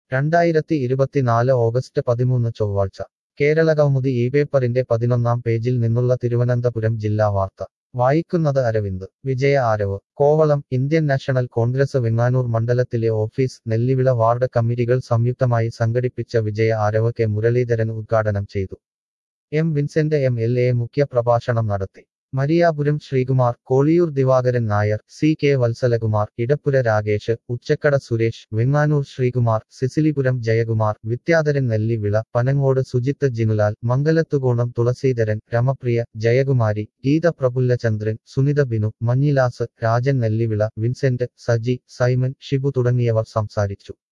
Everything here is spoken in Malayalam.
രണ്ടായിരത്തി ഇരുപത്തിനാല് ഓഗസ്റ്റ് പതിമൂന്ന് ചൊവ്വാഴ്ച കേരളകൗമുദി ഈ പേപ്പറിന്റെ പതിനൊന്നാം പേജിൽ നിന്നുള്ള തിരുവനന്തപുരം ജില്ലാ വാർത്ത വായിക്കുന്നത് അരവിന്ദ് വിജയ ആരവ് Kovalam Indian National Congress Venganoor മണ്ഡലത്തിലെ ഓഫീസ് നെല്ലിവിള വാർഡ് കമ്മിറ്റികൾ സംയുക്തമായി സംഘടിപ്പിച്ച വിജയ ആരവ് കെ മുരളീധരൻ ഉദ്ഘാടനം ചെയ്തു M Vincent M L A മുഖ്യ പ്രഭാഷണം നടത്തി Mariyapuram Sreekumar Koliyoor Divakaran Nair C K Vatsalakumar Edappura Rakesh Uchakkada Suresh Venganoor Sreekumar Sisilipuram Jayakumar Vidyadharan Nellivila Panangode Sujith Jinulal Mangalathukonam Thulaseedharan Ramapriya Jayakumari Geetha Prafullachandran Sunitha Binu Manjilas Rajan Nellivila Vincent Saji Simon Shibu തുടങ്ങിയവർ സംസാരിച്ചു